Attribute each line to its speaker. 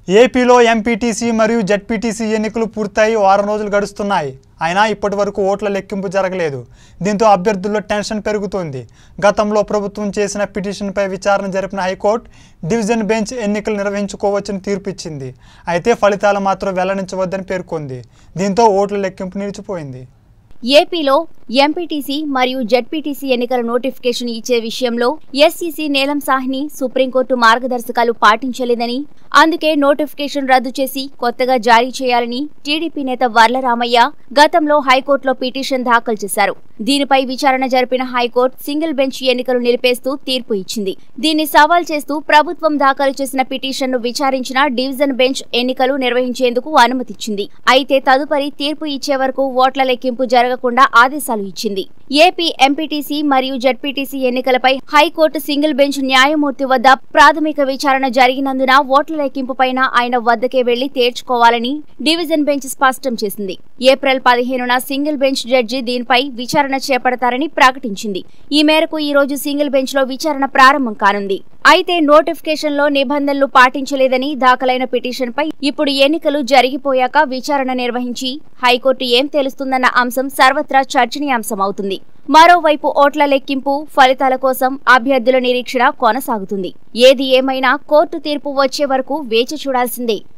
Speaker 1: ఏపీలో ఎంపీటీసీ మరియు జడ్పీటీసీ ఎన్నికలు పూర్తయి వారం రోజులు గడుస్తున్నాయి అయినా ఇప్పటి వరకు ఓట్ల లెక్కింపు జరగలేదు దీంతో అభ్యర్థుల్లో టెన్షన్ పెరుగుతోంది గతంలో ప్రభుత్వం చేసిన పిటిషన్పై విచారణ జరిపిన హైకోర్టు డివిజన్ బెంచ్ ఎన్నికలు నిర్వహించుకోవచ్చని తీర్పు ఇచ్చింది అయితే ఫలితాలు మాత్రం వెల్లడించవద్దని పేర్కొంది దీంతో ఓట్ల లెక్కింపు నిలిచిపోయింది
Speaker 2: ఏపీలో ఎంపీటీసీ మరియు జడ్పీటీసీ ఎన్నికల నోటిఫికేషన్ ఇచ్చే విషయంలో ఎస్సీసీ నీలం సాహ్ని సుప్రీంకోర్టు మార్గదర్శకాలు పాటించలేదని అందుకే నోటిఫికేషన్ రద్దు చేసి కొత్తగా జారీ చేయాలని టీడీపీ నేత వర్లరామయ్య గతంలో హైకోర్టులో పిటిషన్ దాఖలు చేశారు దీనిపై విచారణ జరిపిన హైకోర్టు సింగిల్ బెంచ్ ఎన్నికలు నిలిపేస్తూ తీర్పు ఇచ్చింది దీన్ని సవాల్ చేస్తూ ప్రభుత్వం దాఖలు చేసిన పిటిషన్ను విచారించిన డివిజన్ బెంచ్ ఎన్నికలు నిర్వహించేందుకు అనుమతిచ్చింది అయితే తదుపరి తీర్పు ఇచ్చే వరకు ఓట్ల లెక్కింపు జరగకుండా ఆదేశాలు ఇచ్చింది ఏపీ ఎంపీటీసీ మరియు జడ్పీటీసీ ఎన్నికలపై హైకోర్టు సింగిల్ బెంచ్ న్యాయమూర్తి వద్ద ప్రాథమిక విచారణ జరిగినందున ఓట్ల లెక్కింపుపైన ఆయన వద్దకే వెళ్లి తేల్చుకోవాలని డివిజన్ బెంచ్ స్పష్టం చేసింది ఏప్రిల్ పదిహేనున సింగిల్ బెంచ్ జడ్జి దీనిపై విచారణ చేపడతారని ప్రకటించింది ఈ మేరకు ఈ రోజు సింగిల్ బెంచ్ లో విచారణ ప్రారంభం కానుంది అయితే నోటిఫికేషన్ లో నిబంధనలు పాటించలేదని దాఖలైన పిటిషన్ పై ఇప్పుడు ఎన్నికలు జరిగిపోయాక విచారణ నిర్వహించి హైకోర్టు ఏం తెలుస్తుందన్న అంశం సర్వత్రా చర్చనీయాంశం అవుతుంది మరోవైపు ఓట్ల లెక్కింపు ఫలితాల కోసం అభ్యర్థుల నిరీక్షణ కొనసాగుతుంది ఏది ఏమైనా కోర్టు తీర్పు వచ్చే వరకు వేచి చూడాల్సిందే